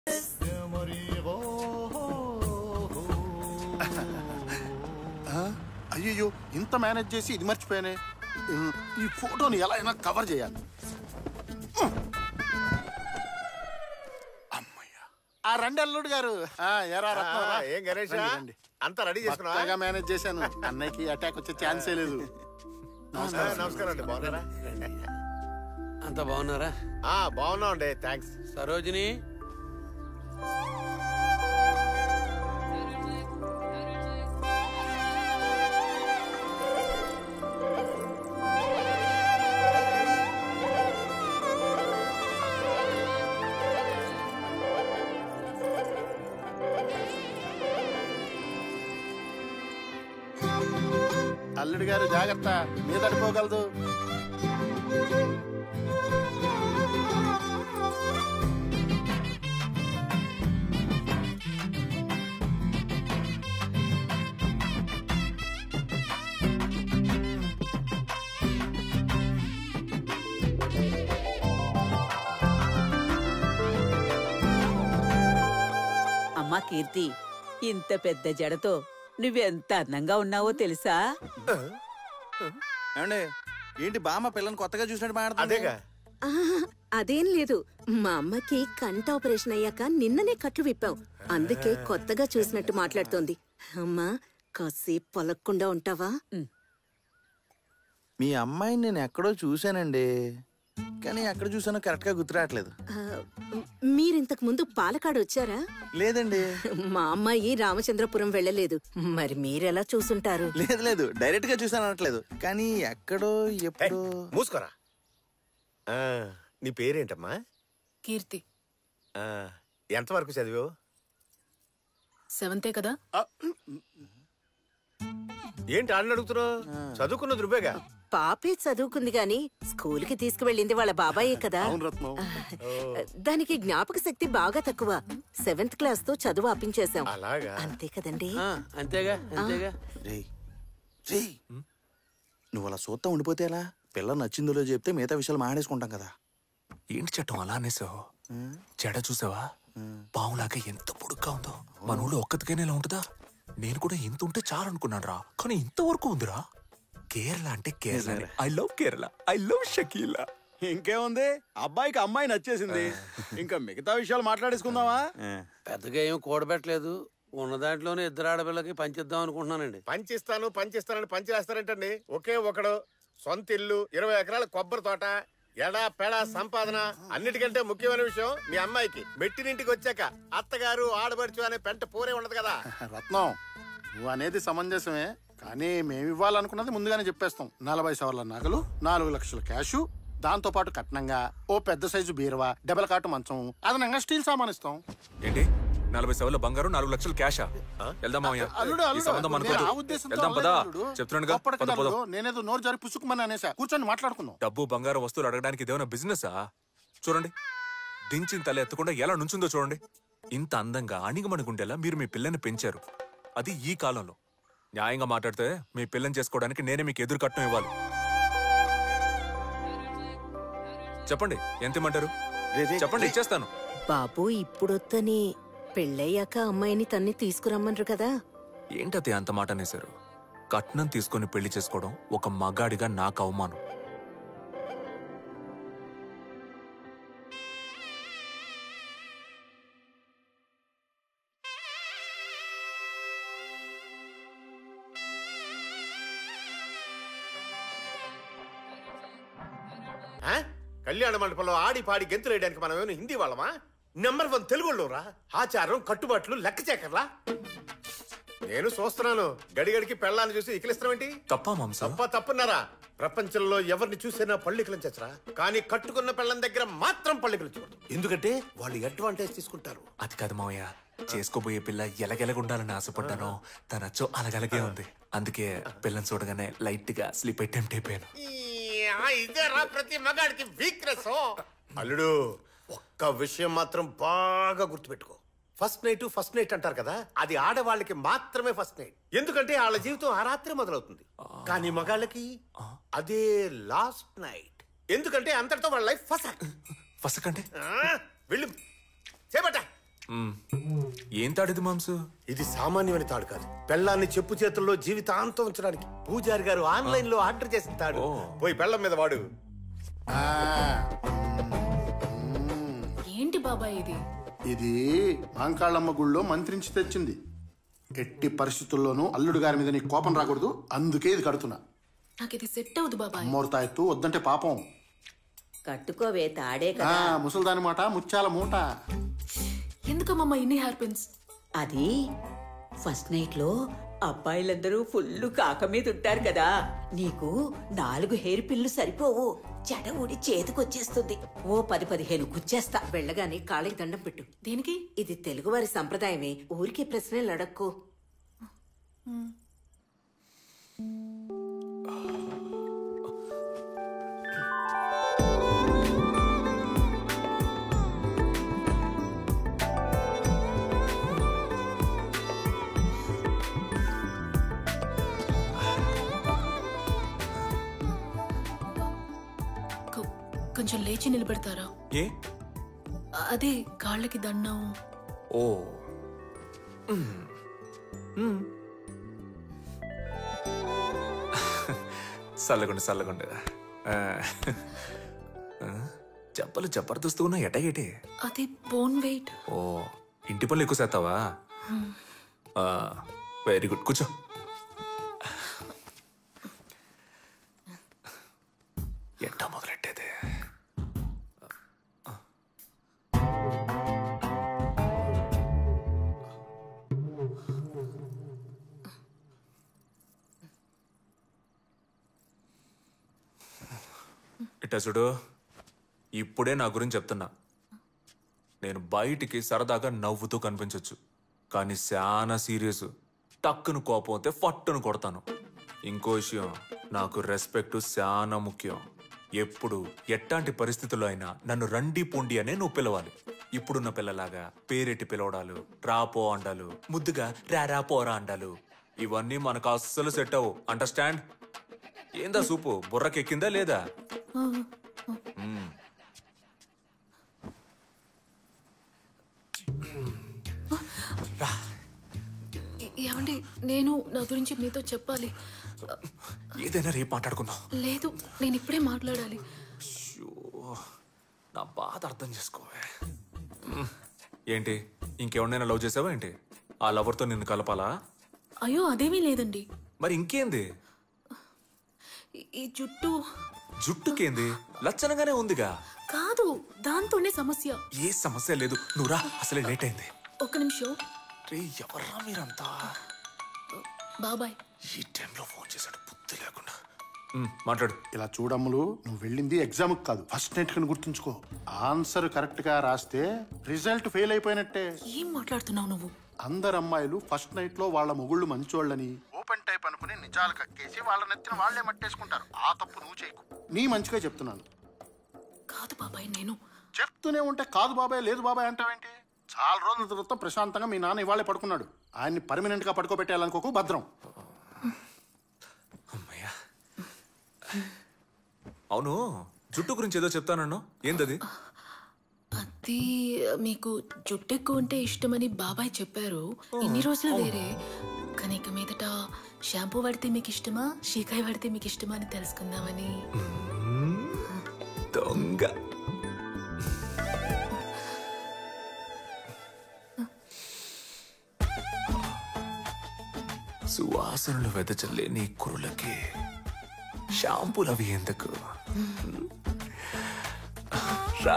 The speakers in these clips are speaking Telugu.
అయ్యో ఇంత మేనేజ్ చేసి ఇది మర్చిపోయానే ఉమ్, ఈ ఫోటోని ఎలా అయినా కవర్ చేయాలి ఉమ్. అమ్మయ్యా ఆ రండి అల్లుడు గారు ఆ, ఎరా రత్నం, రా. ఏం గణేష్ రండి, రండి. అంతా రెడీ చేసుకున్నా కొత్తగా మేనేజ్ చేశాను అన్నయ్యకి అటాక్ వచ్చే ఛాన్సే లేదు నమస్కారం అండి బాగున్నారా అంత బాగున్నారా ఆ బాగున్నాం అండి థ్యాంక్స్ సరోజిని అల్లుడు గారు జాగ్రత్త మీద పడిపోగలదు అమ్మా కీర్తి ఇంత పెద్ద జడతో నువ్వెంత అందంగా ఉన్నావో తెలుసా ఏమండి ఏంటి బామ్మ పిల్లని కొత్తగా చూసినట్టు మాట్లాడుతుంది అదేగా ఆహా, అదేం లేదు మా అమ్మకి కంట ఆపరేషన్ అయ్యాక నిన్ననే కట్లు విప్పాం అందుకే కొత్తగా చూసినట్టు మాట్లాడుతోంది అమ్మా కాసేపు పొలక్కుండా ఉంటావా మీ అమ్మాయిని నేను ఎక్కడో చూశానండి కానీ ఎక్కడ చూసానో కరెక్ట్ గా గుర్తురావట్లేదు ఆ, మీరింతకు ముందు పాలకాడు వచ్చారా లేదండి మా అమ్మాయి రామచంద్రపురం వెళ్ళలేదు మరి మీరెలా చూసుంటారు లేదు లేదు డైరెక్ట్ గా చూసాను అనట్లేదు కానీ ఎక్కడో ఏయ్, ఎప్పుడో మూసుకోరా ఆ, నీ పేరేంటమ్మా కీర్తి ఆ, ఎంతవరకు చదివావు సెవెంతే కదా ఏంటి ఆడిని అడుగుతున్నావు చదువుకున్నది నువ్వేగా పాపే చదువుకుంది గాని స్కూల్ కి తీసుకువెళ్ళింది వాళ్ళ బాబాయే కదా అవును రత్నం దానికి జ్ఞాపక శక్తి బాగా తక్కువ సెవెంత్ క్లాస్ తో చదువు ఆపించేశాం అలాగా అంతే కదండి ఆ, అంతేగా అంతేగా రేయ్ రేయ్ నువ్వు అలా చూస్తా ఉండిపోతే ఎలా పిల్ల నచ్చిందో చెప్తే మిగతా విషయాలు మాట్లాడేసుకుంటాం కదా ఏంటి చట్టం అలా అనేసావు చెడ చూసావా పావులాగా ఎంత పొడుగ్గా ఉందో మన ఊళ్ళో ఒక్కతికైనా ఇలా ఉంటుందా నేను కూడా ఇంత ఉంటే చాలు అనుకున్నాను రా కానీ ఇంతవరకు ఉందిరా కేరళ అంటే Kerala I love Kerala I love Shakeela ఇంకేముంది అబ్బాయికి అమ్మాయి నచ్చేసింది ఇంకా మిగతా విషయాలు మాట్లాడేసుకుందామా పెద్దగా ఏం కూడబెట్టలేదు ఉన్న దాంట్లోనే ఇద్దరు ఆడపిల్లకి పంచిద్దాం అనుకుంటున్నానండి పంచిస్తాను పంచిస్తానని పంచిరేస్తారంటండి ఒకే ఒకడు సొంత ఇల్లు ఇరవై ఎకరాల కొబ్బరి తోట ఎడా పెడా సంపాదన అన్నిటికంటే ముఖ్యమైన విషయం మీ అమ్మాయికి మెట్టినింటికి వచ్చాక అత్తగారు ఆడబడుచు అనే పెంట పూరే ఉండదు కదా రత్నం నువ్వు అనేది సమంజసమే కానీ మేము ఇవ్వాలనుకున్నది ముందుగానే చెప్పేస్తాం నలభై సవర్ల నగలు నాలుగు లక్షల క్యాషు దాంతో పాటు కట్నంగా ఓ పెద్ద సైజు బీరువా డబల్ కాటు మంచం అదనంగా స్టీల్ సామాన్ ఇస్తాం ఏంటి నలభై సవర్ల బంగారం నాలుగు లక్షలు క్యాషా వెళ్దాం మామయ్య అల్లుడు ఈ అల్లుడు సంబంధం నేను అనుకోదు ఆ ఉద్దేశంతో వెళ్దాం పదా అనలేదు, అల్లుడు. చెప్తున్నానుగా గొప్పటికి పద అల్లుడు, పద నేనేదో నోరు జారి పుసుకుమని అనేసా కూర్చొని మాట్లాడుకుందాం డబ్బు బంగారం వస్తువులు అడగడానికి ఇదేమైనా బిజినెసా చూడండి దించిన తల ఎత్తకుండా ఎలా నుంచుందో చూడండి ఇంత అందంగా అణిగమణిగుండేలా మీరు మీ పిల్లని పెంచారు అది ఈ కాలంలో న్యాయంగా మాట్లాడితే మీ పిల్లని చేసుకోవడానికి నేనే మీకు ఎదురు కట్నం ఇవ్వాలి చెప్పండి ఎంత ఇమ్మంటారు రే, రే, చెప్పండి రే. ఇచ్చేస్తాను బాబు ఇప్పుడొత్తని పెళ్ళయ్యాక అమ్మాయిని తన్ని తీసుకురమ్మన్రు కదా ఏంటది అంత మాట అనేశారు కట్నం తీసుకొని పెళ్లి చేసుకోవడం ఒక మగాడిగా నాకు అవమానం ఆ? కళ్యాణ మండపంలో ఆడి పాడి గెంతులు వేయడానికి మనం ఏమైనా హిందీ వాళ్ళమా నెంబర్ వన్ తెలుగులోరా ఆచారం కట్టుబాట్లు లెక్క చేకర్లా నేను చూస్తున్నాను గడిగడికి పెళ్ళాన్ని చూసి ఇకిలిస్తామేంటి తప్పా మాంసం తప్ప తప్పున్నారా ప్రపంచంలో ఎవరిని చూసినా పళ్ళికలం చచ్చరా కానీ కట్టుకున్న పెళ్ళం దగ్గర మాత్రం పళ్ళికలు చూడదు ఎందుకంటే వాళ్ళు అడ్వాంటేజ్ తీసుకుంటారు అది కాదు మావయ్య చేసుకోబోయే పిల్ల ఎలగెలగుండాలని ఆశపడ్డాను తన అచ్చో అలగలగే ఉంది అందుకే పిల్లని చూడగానే లైట్ గా స్లీప్ అటెంప్ట్ అయిపోయాను ఇదేరా ప్రతి మగాడికి వీక్నెస్ అల్లుడు ఒక్క విషయం మాత్రం బాగా గుర్తుపెట్టుకో ఫస్ట్ నైట్ ఫస్ట్ నైట్ అంటారు కదా అది ఆడవాళ్ళకి మాత్రమే ఫస్ట్ నైట్ ఎందుకంటే వాళ్ళ జీవితం ఆ రాత్రి మొదలవుతుంది కానీ మగాళ్ళకి అదే లాస్ట్ నైట్ ఎందుకంటే అంతటితో వాళ్ళ లైఫ్ ఫస్ట్ ఫస్ట్ కంటే వెళ్ళు చేపట్ట మ్. ఏం తాడిది మాంసు ఇది సామాన్యమైన తాడు కాదు పెళ్ళాన్ని చెప్పు చేతుల్లో జీవితాంతం ఉంచడానికి పూజారి గారు ఆన్లైన్ లో ఆర్డర్ చేసిన తాడు ఓ. పోయి పెళ్ళం మీద వాడు ఆ, ఏంటి బాబాయ్ ఇది ఇది మాంకాళ్ళమ్మ గుళ్ళో మంత్రించి తెచ్చింది ఎట్టి పరిస్థితుల్లోనూ అల్లుడు గారి మీద నీకు కోపం రాకూడదు అందుకే ఇది కడుతున్నా నాకు ఇది సెట్ అవ్వదు బాబాయ్ అమ్మోరు తాయెత్తు వద్దంటే పాపం కట్టుకోవే తాడే ఆ కదా ముసల్దాని మాట ముత్యాల మూట ఎందుకమ్మా ఇన్ని హెయిర్ పిన్స్ అది ఫస్ట్ నైట్ లో అబ్బాయిలందరూ ఫుల్ కాక మీద ఉంటారు కదా నీకు నాలుగు హెయిర్ పిల్లు సరిపోవు జడ ఊడి చేతికొచ్చేస్తుంది ఓ పది పదిహేను గుచ్చేస్తా వెళ్ళగానే కాళ్ళకి దండం పెట్టు దేనికి ఇది తెలుగువారి సంప్రదాయమే ఊరికే ప్రశ్నలు అడక్కు కొ- కొంచెం లేచి నిలబెడతారా ఏ అదే కాళ్ళకి దండం ఓ మ్. మ్. చల్లగుండు చల్లగుండు ఆ. ఆ, చెప్పలు జబర్దస్తు ఉన్నా ఎటగేటి అది బోన్ వెయిట్ ఓ ఇంటి పనులు ఎక్కువ చేస్తావా వెరీ గుడ్ కూర్చో ఎట్టా మొదలెట్టేది ఇట్టా చూడు ఇప్పుడే నా గురించి చెప్తున్నా నేను బయటికి సరదాగా నవ్వుతూ కనిపించొచ్చు కానీ చాలా సీరియస్ టక్కును కోపం అయితే ఫట్టును కొడతాను ఇంకో విషయం నాకు రెస్పెక్ట్ చాలా ముఖ్యం ఎప్పుడు ఎట్లాంటి పరిస్థితుల్లో అయినా నన్ను రండి పొండి అనే నువ్వు పిలవాలి ఇప్పుడున్న పిల్లలాగా పేరెట్టి పిలవడాలు రాపో అండాలు ముద్దుగా రారా పోరా అండాలు ఇవన్నీ మనకు అస్సలు సెట్ అవ్వు అండర్స్టాండ్ ఏందా సూపు బుర్రకెక్కిందా లేదా మ్మ్. ఏ- ఏమండి నేను నా గురించి మీతో చెప్పాలి ఏదైనా రేపు మాట్లాడుకుందాం లేదు నేను ఇప్పుడే మాట్లాడాలి అయ్యో, నా బాధ అర్థం చేసుకోవే మ్, ఏంటి ఇంకెవరినైనా లవ్ చేసావా ఏంటి ఆ లవర్తో నిన్ను కలపాలా అయ్యో అదేమీ లేదండి మరి ఇంకేంది ఈ- ఈ జుట్టు జుట్టుకేంది లచ్చనగానే ఉందిగా కాదు దాంతోనే సమస్య ఏ సమస్య లేదు నువ్వురా అసలే లేట్ అయింది ఒక్క నిమిషం రే ఎవర్రా మీరంతా బాబాయ్ ఈ టైంలో ఫోన్ చేశాడు బుద్ధి లేకుండా మ్, మాట్లాడు ఇలా చూడమ్ములు నువ్వు వెళ్ళింది ఎగ్జామ్ కాదు ఫస్ట్ నైట్ కని గుర్తుంచుకో ఆన్సర్ కరెక్ట్ గా రాస్తే రిజల్ట్ ఫెయిల్ అయిపోయినట్టే ఏం మాట్లాడుతున్నావు నువ్వు అందరు అమ్మాయిలు ఫస్ట్ నైట్ లో వాళ్ళ మొగుళ్ళు మంచోళ్ళని ఓపెన్ టైప్ అనుకుని నిజాలు కక్కేసి వాళ్ళ నెత్తిన వాళ్ళే మట్టేసుకుంటారు ఆ తప్పు నువ్వు చేయకు నీ మంచిగా చెప్తున్నాను కాదు బాబాయ్ నేను చెప్తూనే ఉంటే కాదు బాబాయ్ లేదు బాబాయ్ అంటావేంటి చాలా రోజుల తర్వాత ప్రశాంతంగా మీ నాన్న ఇవాళే పడుకున్నాడు ఆయన్ని పర్మనెంట్ గా పడుకోబెట్టాలనుకోకు భద్రం అమ్మయ్యా అవును జుట్టు గురించి ఏదో చెప్తానన్ను ఏందది అది మీకు జుట్టు ఎక్కువ ఉంటే ఇష్టమని బాబాయ్ చెప్పారు ఇన్ని రోజులు వేరే కానీ ఇక మీదట షాంపూ వాడితే మీకు ఇష్టమా షీకాయ వాడితే మీకు ఇష్టమా అని తెలుసుకుందామని దొంగ సువాసనలు వెదజల్లే నీ కురులకి షాంపూలు అవి ఎందుకు రా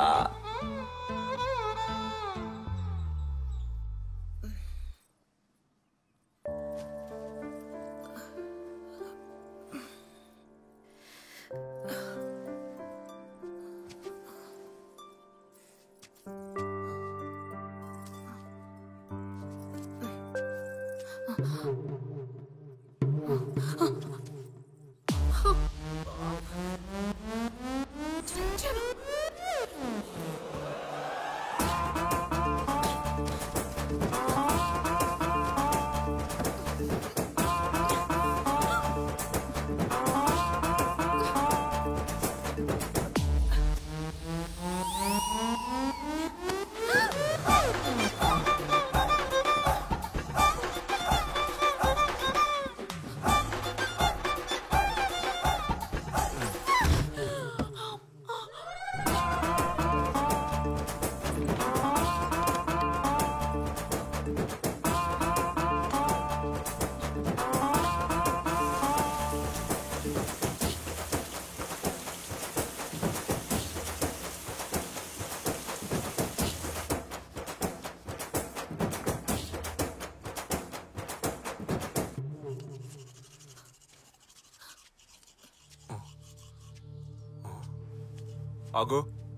ఆగో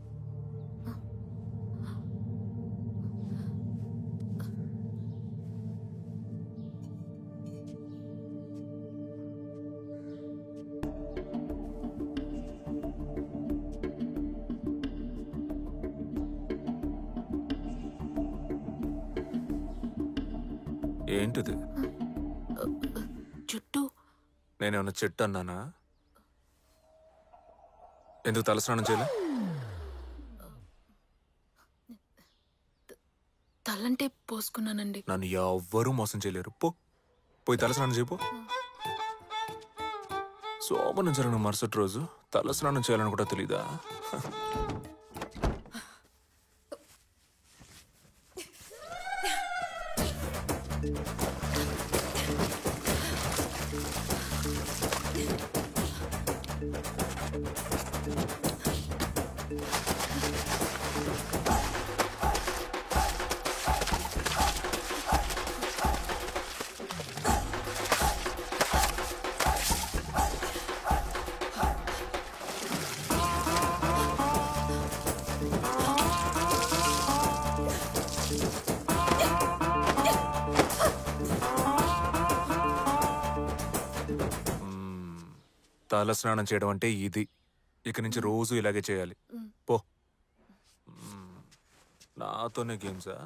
ఏంటిది జుట్టు నేనేమన్నా చెట్టు అన్నానా ఎందుకు తలస్నానం చేయలే తలంటే పోసుకున్నానండి నన్ను ఎవ్వరూ మోసం చేయలేరు పో పోయి తలస్నానం చేయపో సోమనం జరిగిన మరుసటి రోజు తలస్నానం చేయాలని కూడా తెలీదా తల స్నానం చేయడం అంటే ఇది ఇక నుంచి రోజు ఇలాగే చేయాలి పో మ్మ్. నాతోనే గేమ్సా